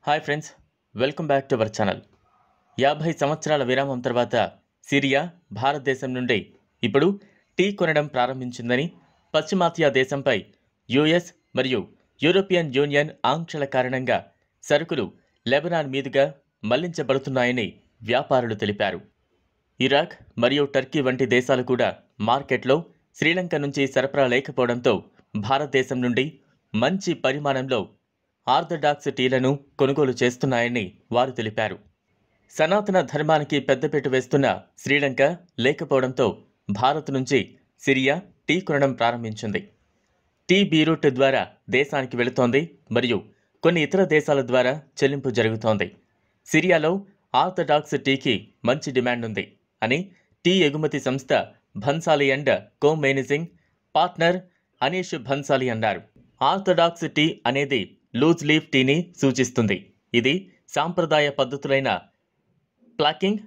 hi friends welcome back to our channel యాభై సంవత్సరాల విరామం తర్వాత సిరియా భారతదేశం నుండి ఇప్పుడు టీ కొనడం ప్రారంభించిందని పశ్చిమాసియా దేశంపై యుఎస్ మరియు యూరోపియన్ యూనియన్ ఆంక్షల కారణంగా సరుకులు లెబనాన్ మీదుగా మళ్లించబడుతున్నాయని వ్యాపారులు తెలిపారు ఇరాక్ మరియు టర్కీ వంటి దేశాలు కూడా మార్కెట్లో శ్రీలంక నుంచి సరఫరా లేకపోవడంతో భారతదేశం నుండి మంచి పరిమాణంలో ఆర్థడాక్స్ టీలను కొనుగోలు చేస్తున్నాయని వారు తెలిపారు సనాతన ధర్మానికి పెద్దపీట వేస్తున్న శ్రీలంక లేకపోవడంతో భారత్ నుంచి సిరియా టీ కొనడం ప్రారంభించింది టీ బీరూట్ ద్వారా దేశానికి వెళుతోంది మరియు కొన్ని ఇతర దేశాల ద్వారా చెల్లింపు జరుగుతోంది సిరియాలో ఆర్థడాక్స్ టీకి మంచి డిమాండ్ ఉంది అని టీ ఎగుమతి సంస్థ Bhansali and co managing partner Anish Bhansali అన్నారు ఆర్థడాక్స్ టీ అనేది లూజ్ లీఫ్ టీని సూచిస్తుంది ఇది సాంప్రదాయ పద్ధతులైన ప్లాకింగ్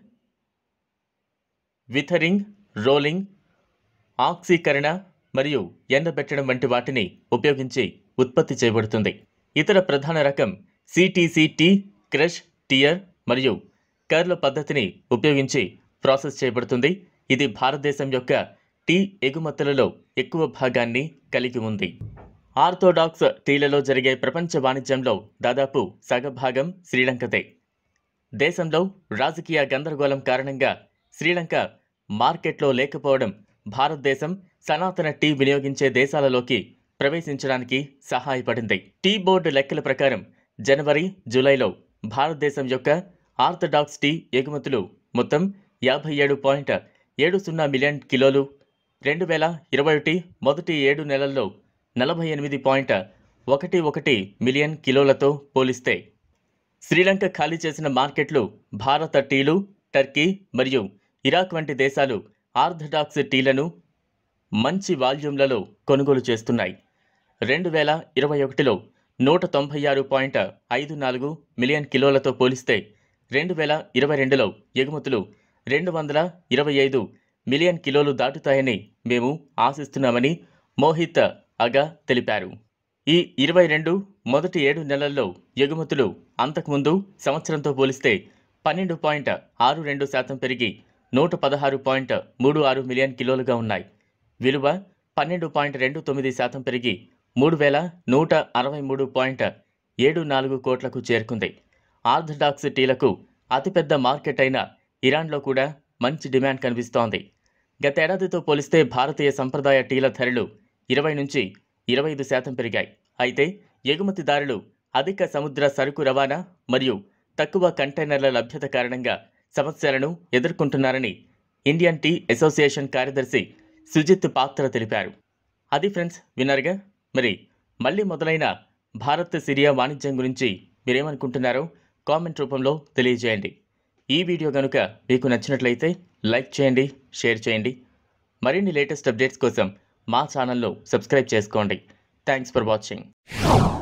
విథరింగ్ రోలింగ్ ఆక్సీకరణ మరియు ఎండబెట్టడం వంటి వాటిని ఉపయోగించి ఉత్పత్తి చేయబడుతుంది ఇతర ప్రధాన రకం సిటీసీ టీ క్రష్ టియర్ మరియు కర్ల పద్ధతిని ఉపయోగించి ప్రాసెస్ చేయబడుతుంది ఇది భారతదేశం యొక్క టీ ఎగుమతులలో ఎక్కువ భాగాన్ని కలిగి ఉంది ఆర్థోడాక్స్ టీలలో జరిగే ప్రపంచ వాణిజ్యంలో దాదాపు సగభాగం శ్రీలంకదే దేశంలో రాజకీయ గందరగోళం కారణంగా శ్రీలంక మార్కెట్లో లేకపోవడం భారతదేశం సనాతన టీ వినియోగించే దేశాలలోకి ప్రవేశించడానికి సహాయపడింది టీ బోర్డు లెక్కల ప్రకారం జనవరి జూలైలో భారతదేశం యొక్క ఆర్థడాక్స్ టీ ఎగుమతులు మొత్తం యాభై ఏడు పాయింట్ ఏడు సున్నా మిలియన్ కిలోలు రెండు వేల ఇరవై ఒకటి మొదటి ఏడు నెలల్లో నలభై ఎనిమిది పాయింట్ ఒకటి ఒకటి మిలియన్ కిలోలతో పోలిస్తే శ్రీలంక ఖాళీ చేసిన మార్కెట్లు భారత టీలు టర్కీ మరియు ఇరాక్ వంటి దేశాలు ఆర్థడాక్స్ టీలను మంచి వాల్యూమ్లలో కొనుగోలు చేస్తున్నాయి రెండు వేల ఇరవై ఒకటిలో నూట తొంభై ఆరు పాయింట్ ఐదు నాలుగు మిలియన్ కిలోలతో పోలిస్తే రెండు వేల ఇరవై రెండులో ఎగుమతులు రెండు వందల ఇరవై ఐదు మిలియన్ కిలోలు దాటుతాయని మేము ఆశిస్తున్నామని మోహిత్ అగా తెలిపారు ఈ ఇరవై రెండు మొదటి ఏడు నెలల్లో ఎగుమతులు అంతకుముందు సంవత్సరంతో పోలిస్తే పన్నెండు పాయింట్ ఆరు రెండు శాతం పెరిగి నూట పదహారు పాయింట్ మూడు ఆరు మిలియన్ కిలోలుగా ఉన్నాయి విలువ పన్నెండు పాయింట్ రెండు తొమ్మిది శాతం పెరిగి మూడు వేల నూట అరవై మూడు పాయింట్ ఏడు నాలుగు కోట్లకు చేరుకుంది ఆర్థడాక్స్ టీలకు అతిపెద్ద మార్కెట్ అయిన ఇరాన్లో కూడా మంచి డిమాండ్ కనిపిస్తోంది గతేడాదితో పోలిస్తే భారతీయ సంప్రదాయ టీల ధరలు ఇరవై నుంచి ఇరవై ఐదు శాతం పెరిగాయి అయితే ఎగుమతిదారులు అధిక సముద్ర సరుకు రవాణా మరియు తక్కువ కంటైనర్ల లభ్యత కారణంగా సమస్యలను ఎదుర్కొంటున్నారని ఇండియన్ టీ అసోసియేషన్ కార్యదర్శి సుజిత్ పాత్ర తెలిపారు అది ఫ్రెండ్స్ విన్నారుగా మరి మళ్ళీ మొదలైన భారత్ సిరియా వాణిజ్యం గురించి మీరేమనుకుంటున్నారో కామెంట్ రూపంలో తెలియజేయండి ఈ వీడియో కనుక మీకు నచ్చినట్లయితే లైక్ చేయండి షేర్ చేయండి మరిన్ని లేటెస్ట్ అప్డేట్స్ కోసం మా ఛానల్ను సబ్స్క్రైబ్ చేసుకోండి థ్యాంక్స్ ఫర్ వాచింగ్